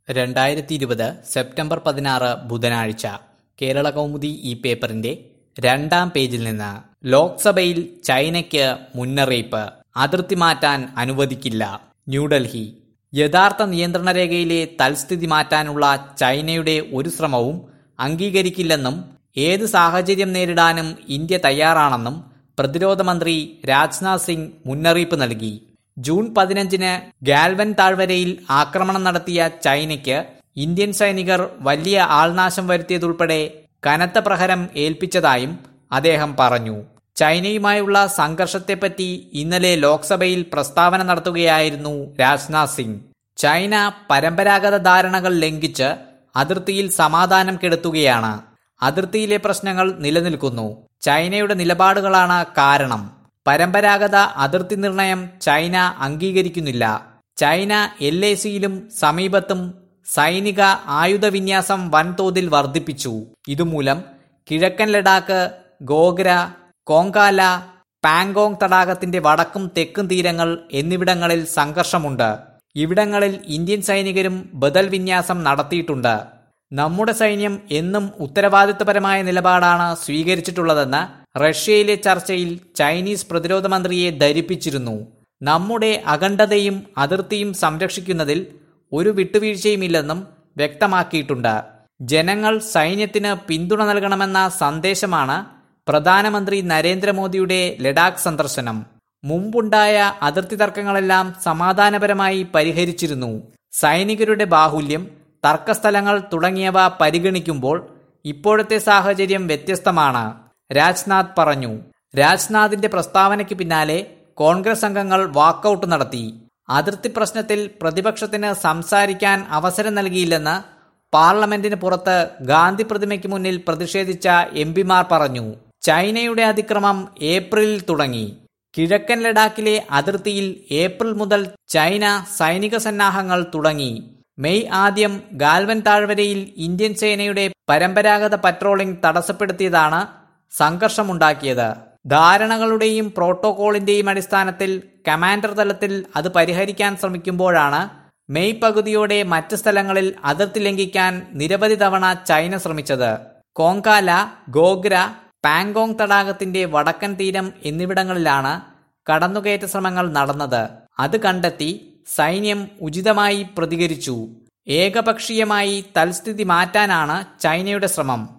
രണ്ടായിരത്തി ഇരുപത് സെപ്റ്റംബർ പതിനാറ് ബുധനാഴ്ച കേരള കൗമുദി ഈ പേപ്പറിന്റെ രണ്ടാം പേജിൽ നിന്ന് ലോക്സഭയിൽ ചൈനയ്ക്ക് മുന്നറിയിപ്പ് അതിർത്തി മാറ്റാൻ അനുവദിക്കില്ല ന്യൂഡൽഹി യഥാർത്ഥ നിയന്ത്രണ രേഖയിലെ തൽസ്ഥിതി മാറ്റാനുള്ള ചൈനയുടെ ഒരു ശ്രമവും അംഗീകരിക്കില്ലെന്നും ഏത് സാഹചര്യം നേരിടാനും ഇന്ത്യ തയ്യാറാണെന്നും പ്രതിരോധ മന്ത്രി രാജ്നാഥ് സിംഗ് മുന്നറിയിപ്പ് നൽകി ജൂൺ പതിനഞ്ചിന് ഗാൽവൻ താഴ്വരയിൽ ആക്രമണം നടത്തിയ ചൈനയ്ക്ക് ഇന്ത്യൻ സൈനികർ വലിയ ആൾനാശം വരുത്തിയതുൾപ്പെടെ കനത്ത പ്രഹരം ഏൽപ്പിച്ചതായും അദ്ദേഹം പറഞ്ഞു ചൈനയുമായുള്ള സംഘർഷത്തെപ്പറ്റി ഇന്നലെ ലോക്സഭയിൽ പ്രസ്താവന നടത്തുകയായിരുന്നു രാജ്നാഥ് സിംഗ് ചൈന പരമ്പരാഗത ധാരണകൾ ലംഘിച്ച് അതിർത്തിയിൽ സമാധാനം കെടുത്തുകയാണ് അതിർത്തിയിലെ പ്രശ്നങ്ങൾ നിലനിൽക്കുന്നു ചൈനയുടെ നിലപാടുകളാണ് കാരണം പരമ്പരാഗത അതിർത്തി നിർണയം ചൈന അംഗീകരിക്കുന്നില്ല ചൈന എൽ എ സിയിലും സമീപത്തും സൈനിക ആയുധ വിന്യാസം വൻതോതിൽ വർദ്ധിപ്പിച്ചു ഇതുമൂലം കിഴക്കൻ ലഡാക്ക് ഗോഗ്ര കോങ്കാല പാങ്കോങ് തടാകത്തിന്റെ വടക്കും തെക്കും തീരങ്ങൾ എന്നിവിടങ്ങളിൽ സംഘർഷമുണ്ട് ഇവിടങ്ങളിൽ ഇന്ത്യൻ സൈനികരും ബദൽ വിന്യാസം നടത്തിയിട്ടുണ്ട് നമ്മുടെ സൈന്യം എന്നും ഉത്തരവാദിത്വപരമായ നിലപാടാണ് സ്വീകരിച്ചിട്ടുള്ളതെന്ന് റഷ്യയിലെ ചർച്ചയിൽ ചൈനീസ് പ്രതിരോധ മന്ത്രിയെ ധരിപ്പിച്ചിരുന്നു നമ്മുടെ അഖണ്ഡതയും അതിർത്തിയും സംരക്ഷിക്കുന്നതിൽ ഒരു വിട്ടുവീഴ്ചയുമില്ലെന്നും വ്യക്തമാക്കിയിട്ടുണ്ട് ജനങ്ങൾ സൈന്യത്തിന് പിന്തുണ നൽകണമെന്ന സന്ദേശമാണ് പ്രധാനമന്ത്രി നരേന്ദ്രമോദിയുടെ ലഡാക്ക് സന്ദർശനം മുമ്പുണ്ടായ അതിർത്തി തർക്കങ്ങളെല്ലാം സമാധാനപരമായി പരിഹരിച്ചിരുന്നു സൈനികരുടെ ബാഹുല്യം തർക്കസ്ഥലങ്ങൾ തുടങ്ങിയവ പരിഗണിക്കുമ്പോൾ ഇപ്പോഴത്തെ സാഹചര്യം വ്യത്യസ്തമാണ് രാജ്നാഥ് പറഞ്ഞു രാജ്നാഥിന്റെ പ്രസ്താവനയ്ക്ക് പിന്നാലെ കോൺഗ്രസ് അംഗങ്ങൾ വാക്കൌട്ട് നടത്തി അതിർത്തി പ്രശ്നത്തിൽ പ്രതിപക്ഷത്തിന് സംസാരിക്കാൻ അവസരം നൽകിയില്ലെന്ന് പാർലമെന്റിന് പുറത്ത് ഗാന്ധി പ്രതിമയ്ക്ക് മുന്നിൽ പ്രതിഷേധിച്ച എം പിമാർ പറഞ്ഞു ചൈനയുടെ അതിക്രമം ഏപ്രിലിൽ തുടങ്ങി കിഴക്കൻ ലഡാക്കിലെ അതിർത്തിയിൽ ഏപ്രിൽ മുതൽ ചൈന സൈനിക സന്നാഹങ്ങൾ തുടങ്ങി മെയ് ആദ്യം ഗാൽവൻ താഴ്വരയിൽ ഇന്ത്യൻ സേനയുടെ പരമ്പരാഗത പട്രോളിംഗ് തടസ്സപ്പെടുത്തിയതാണ് സംഘർഷമുണ്ടാക്കിയത് ധാരണകളുടെയും പ്രോട്ടോകോളിന്റെയും അടിസ്ഥാനത്തിൽ കമാൻഡർ തലത്തിൽ അത് പരിഹരിക്കാൻ ശ്രമിക്കുമ്പോഴാണ് മെയ് പകുതിയോടെ മറ്റ് സ്ഥലങ്ങളിൽ അതിർത്തി ലംഘിക്കാൻ നിരവധി തവണ ചൈന ശ്രമിച്ചത് കോങ്കാല ഗോഗ്ര പാങ്കോങ് തടാകത്തിന്റെ വടക്കൻ തീരം എന്നിവിടങ്ങളിലാണ് കടന്നുകയറ്റ ശ്രമങ്ങൾ നടന്നത് അത് കണ്ടെത്തി സൈന്യം ഉചിതമായി പ്രതികരിച്ചു ഏകപക്ഷീയമായി തൽസ്ഥിതി മാറ്റാനാണ് ചൈനയുടെ ശ്രമം